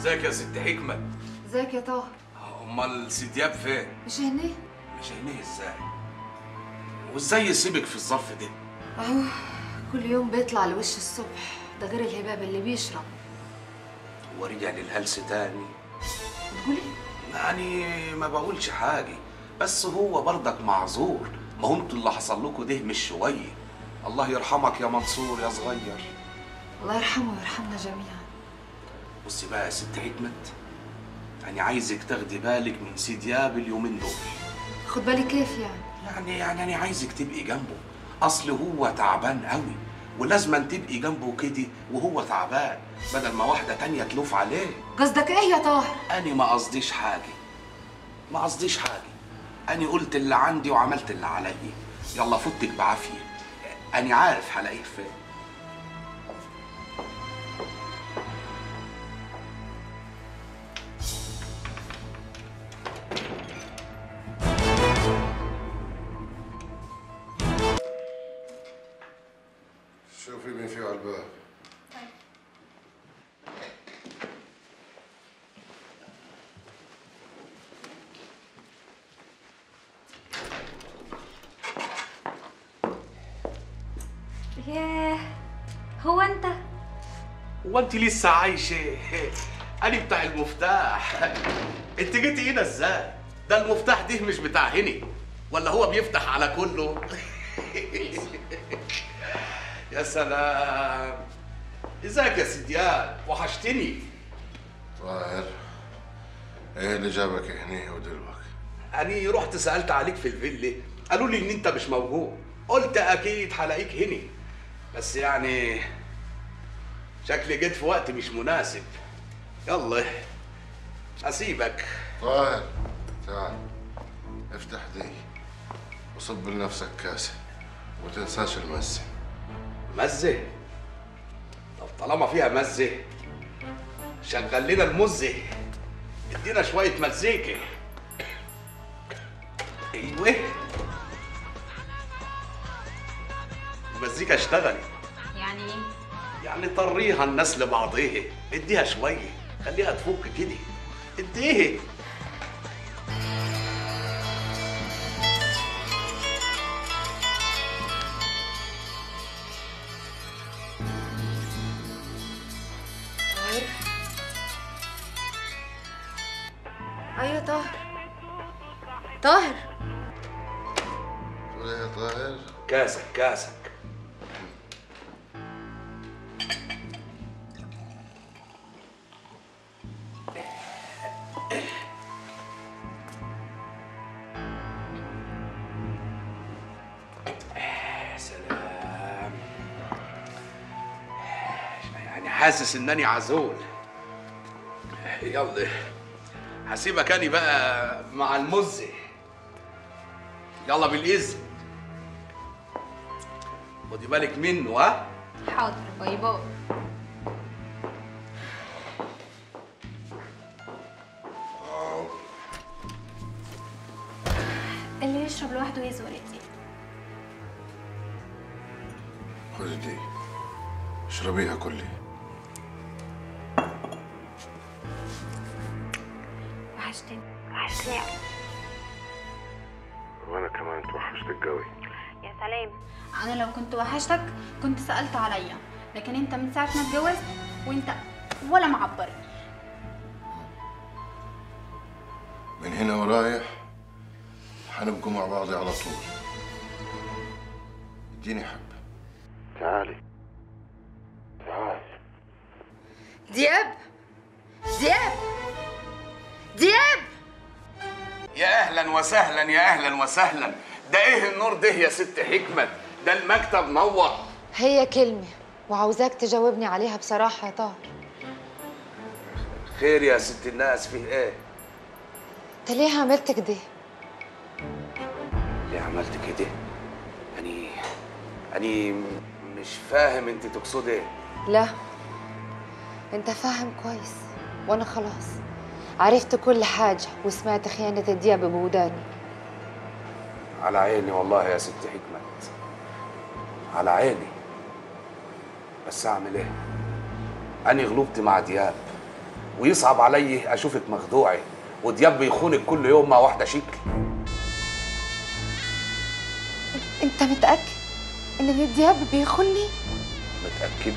ازيك يا ست حكمة ازيك يا طه امال سي دياب فين مش هني مش هينيه ازاي وازاي يسيبك في الظرف ده اهو كل يوم بيطلع لوش الصبح ده غير الهباب اللي بيشرب ورجع للهلس تاني بتقولي يعني ما بقولش حاجة بس هو برضك معذور ما هو انتوا اللي حصل لكم ده مش شوية الله يرحمك يا منصور يا صغير الله يرحمه ويرحمنا جميعا بصي بقى يا ست حكمت أنا عايزك تاخدي بالك من سي دياب اليومين دول خد بالي كيف يعني يعني يعني أنا عايزك تبقي جنبه أصل هو تعبان قوي ولازما تبقي جنبه كده وهو تعبان بدل ما واحدة تانية تلوف عليه قصدك ايه يا طاهر أنا ما قصديش حاجة ما قصديش حاجة أنا قلت اللي عندي وعملت اللي عليا يلا فوتك بعافية أنا عارف هلاقيه فين شوفي مين في على الباب ياه هو انت هو أنت لسه عايشة أنا بتاع المفتاح أنت جيتي هنا إزاي؟ ده المفتاح ده مش بتاع هني ولا هو بيفتح على كله؟ يا سلام ازيك يا سيديان وحشتني طاهر ايه اللي جابك هنا ودلوقتي أنا رحت سألت عليك في الفيلا قالوا لي إن أنت مش موجود قلت أكيد هلاقيك هنا بس يعني شكلي جيت في وقت مش مناسب يلا أسيبك طاهر تعال افتح دي وصب لنفسك كاسة وتنساش المسة مزة طب طالما فيها مزة شغل لنا المزة ادينا شوية مزيكا ايوه المزيكا اشتغلت يعني ايه يعني طريها الناس لبعضيها اديها شوية خليها تفك كده اديها طاهر ايوه طاهر طاهر تقول ايه يا طاهر كاسك كاسك يا سلام يعني حاسس انني عزول يلا هسيبك اني بقى مع المزه يلا بالاذن خدي بالك منه ها حاضر باي باي اللي يشرب لوحده يزور يتقل خذ دي اشربيها كلي وحشتني وحشتني أوي. وانا كمان توحشتك قوي يا سلام انا لو كنت وحشتك كنت سالت عليا لكن انت من ساعه ما اتجوزت وانت ولا معبرني من هنا ورايح حنبقوا مع بعض على طول اديني حبة تعالي تعالي دياب دياب دياب يا اهلا وسهلا يا اهلا وسهلا ده ايه النور ده يا ست حكمت ده المكتب نور هي كلمة وعاوزاك تجاوبني عليها بصراحة يا طاهر خير يا ست الناس فيه ايه انت ليه عملت كده؟ ليه عملت كده اني اني مش فاهم انت تقصد ايه لا انت فاهم كويس وانا خلاص عرفت كل حاجة وسمعت خيانة الدياب بوداني على عيني والله يا ست حكمت على عيني بس اعمل ايه اني غلبت مع دياب ويصعب علي اشوفك مخدوعه ودياب بيخونك كل يوم مع واحده شكل انت متاكد ان دياب بيخوني متاكد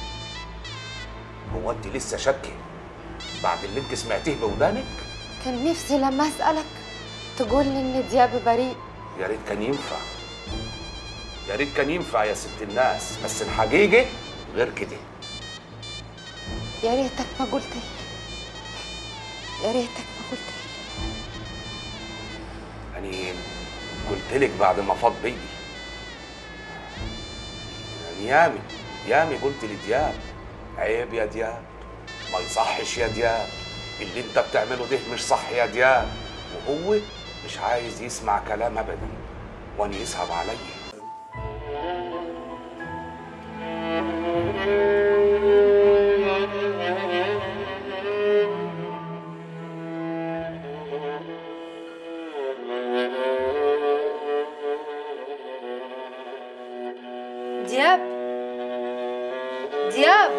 هو انت لسه شاكه بعد اللي انت سمعتيه بودانك كان نفسي لما اسالك تقول لي ان دياب بريء يا ريت كان ينفع يا ريت كان ينفع يا ست الناس بس الحقيقه غير كده يا ريتك ما قلت لي يا ريتك ما قلت لي يعني قلت لك بعد ما فاض بيدي يعني يامي يامي قلت لدياب عيب يا دياب ما يصحش يا دياب اللي انت بتعمله ده مش صح يا دياب وهو مش عايز يسمع كلام ابدا وان يسهب عليا دياب دياب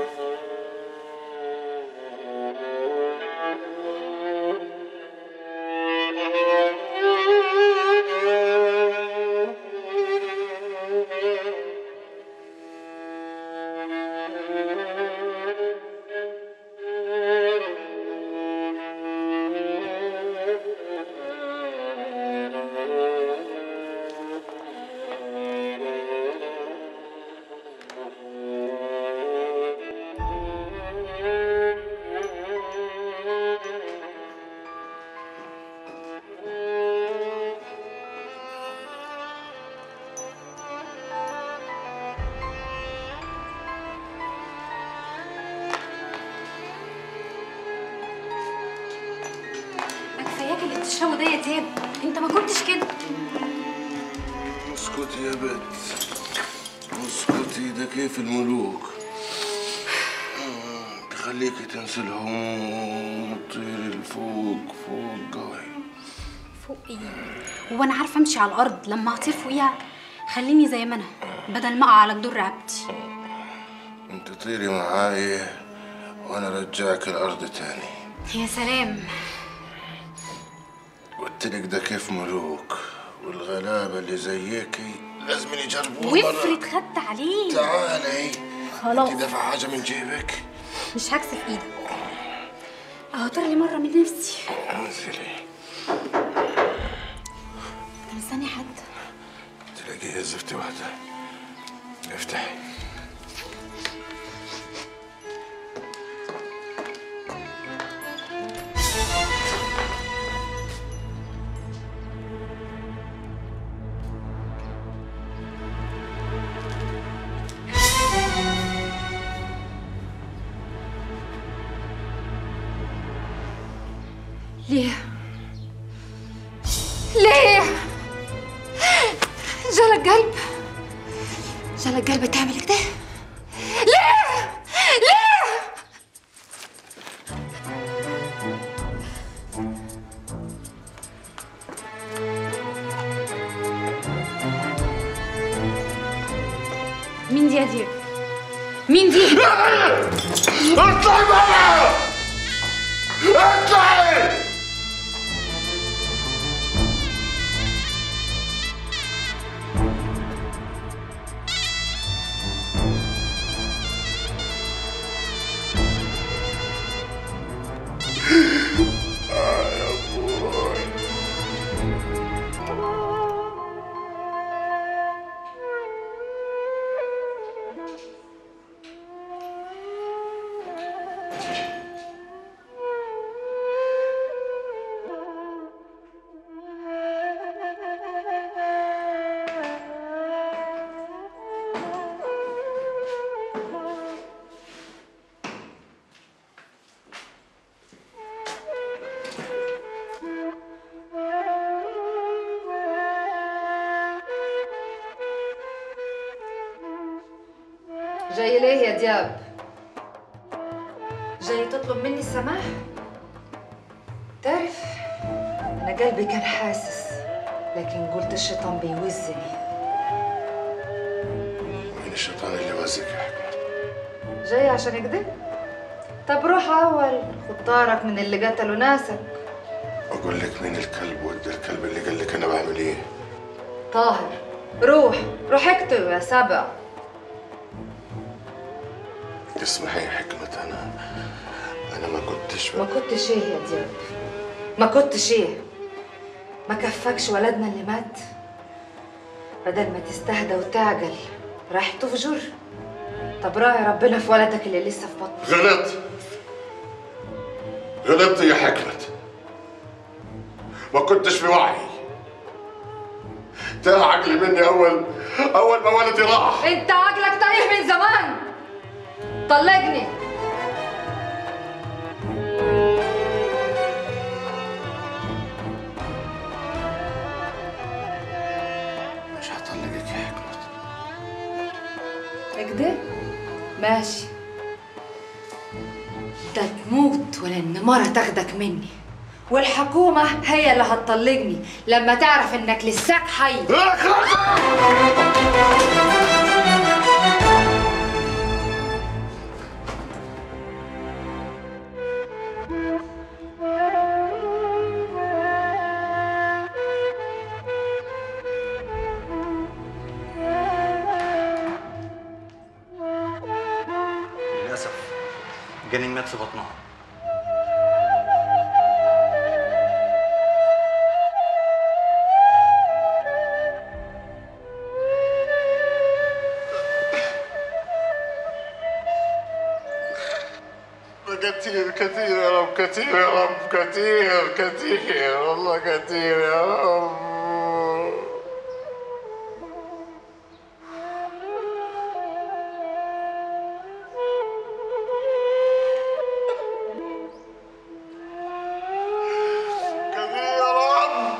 ما كفاياك اللي بتشربه ده يا دياب انت ما كنتش كده اسكتي يا بنت اسكتي ده كيف الملوك آه، تخليكي تنسي الهموم وتطيري لفوق فوق قوي فوق ايه هو انا عارفه امشي على الارض لما هطير فوقيها خليني زي ما انا بدل ما اقع على جدور رقبتي انت طيري معايا وانا رجعك الارض تاني يا سلام قلت لك ده كيف ملوك والغلابه اللي زيكي لازم يجربوها وافرض خدت عليه تعالي خلاص. انت دافع حاجه من جيبك مش هكسف ايدك اهو طير لي مره من نفسي انزلي انت مستني حد تلاقيها زفتي واحده افتحي ليه ليه جالك قلب جالك قلب تعمل كده ليه ليه مين دي يا دياب مين دي اطلعي بره اطلعي جاي ليه يا دياب جاي تطلب مني السماح تعرف انا قلبي كان حاسس لكن قلت الشيطان بيوزني مين الشيطان اللي وزك يا حكمة جاي عشان كده طب روح اول خد طارك من اللي قتلوا ناسك اقول لك مين الكلب ود الكلب اللي قال لك انا بعمل ايه طاهر روح روح اكتب يا سبع تسمحي يا حكمة انا انا ما كنتش ما كنتش ايه يا دياب ما كنتش ايه ما كفكش ولدنا اللي مات بدل ما تستهدى وتعجل راح تفجر طب راعي ربنا في ولدك اللي لسه في بطنك غلط غلطت يا حكمة ما كنتش في وعي تاه عقلي مني اول اول ما ولدي راح انت عقلك تايه من زمان طلقني مش هطلقك يا حكمة كده ماشي ده تموت ولا النمارة تاخدك مني والحكومة هي اللي هتطلقني لما تعرف انك لساك حي للأسف جنين مات في بطنها كتير كتير يا رب كتير يا رب كتير كتير والله كتير يا رب كتير يا رب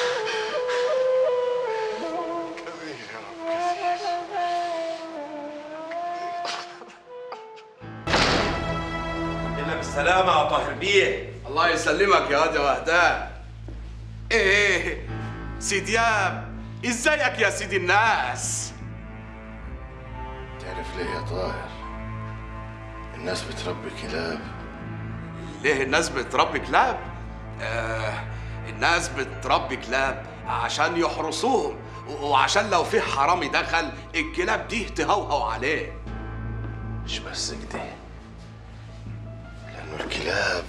كتير يا رب كتير إلا بالسلامة يا طاهر بيه الله يسلمك يا واد يا وهدان ايه سي دياب ازيك يا سيدي الناس تعرف ليه يا طاهر الناس بتربي كلاب ليه الناس بتربي كلاب آه الناس بتربي كلاب عشان يحرسوهم و- وعشان لو في حرامي دخل الكلاب دي تهوهو عليه مش بس كده لأنه الكلاب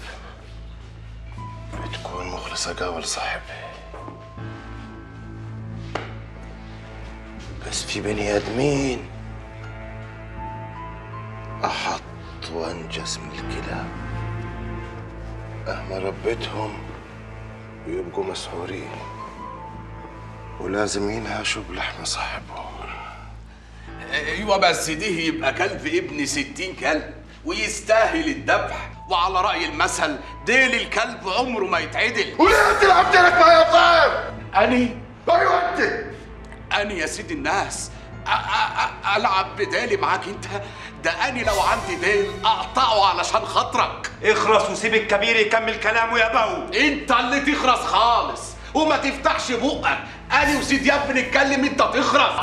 بتكون مخلصة قوي لصاحبها بس في بني آدمين أحط وأنجس من الكلاب مهما ربيتهم بيبقوا مسحورين ولازم ينهشوا بلحم صاحبهم ايوه بس دي يبقى كلب ابن ستين كلب ويستاهل الذبح وعلى رأي المثل ديل الكلب عمره ما يتعدل وليه تلعب لك معايا يا طاهر؟ أني أيوة أنت أني يا سيدي الناس أ- أ- أ- ألعب بدالي معاك أنت ده أني لو عندي ديل أقطعه علشان خاطرك اخرس وسيب الكبير يكمل كلامه يا بو أنت اللي تخرس خالص وما تفتحش بقك أني وسيدي ياب بنتكلم أنت تخرس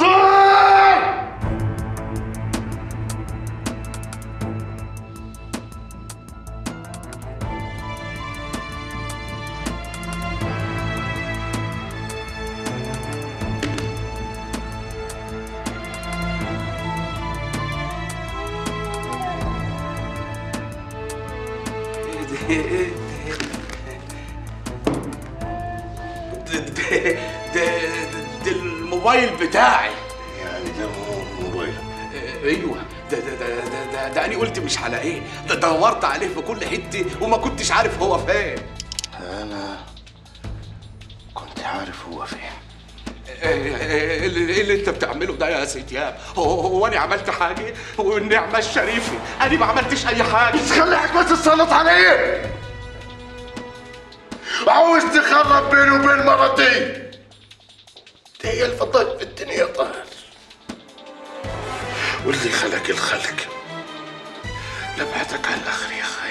ده, ده, ده, ده الموبايل بتاعي يعني ده مو موبايلك ايوه ده ده ده ده, ده, ده انا قلت مش هلاقيه ده دورت عليه في كل حته وما كنتش عارف هو فين أنا كنت عارف هو فين ايه إيه اللي, إيه اللي انت بتعمله ده يا سيد ياب هو, هو انا عملت حاجه والنعمه الشريفه انا ما عملتش اي حاجه خلي حكمة تتسلط علي عاوز تخرب بيني وبين مرتي دي هي الفضل في الدنيا يا طاهر واللي خلق الخلق لبعتك على الاخر يا خالد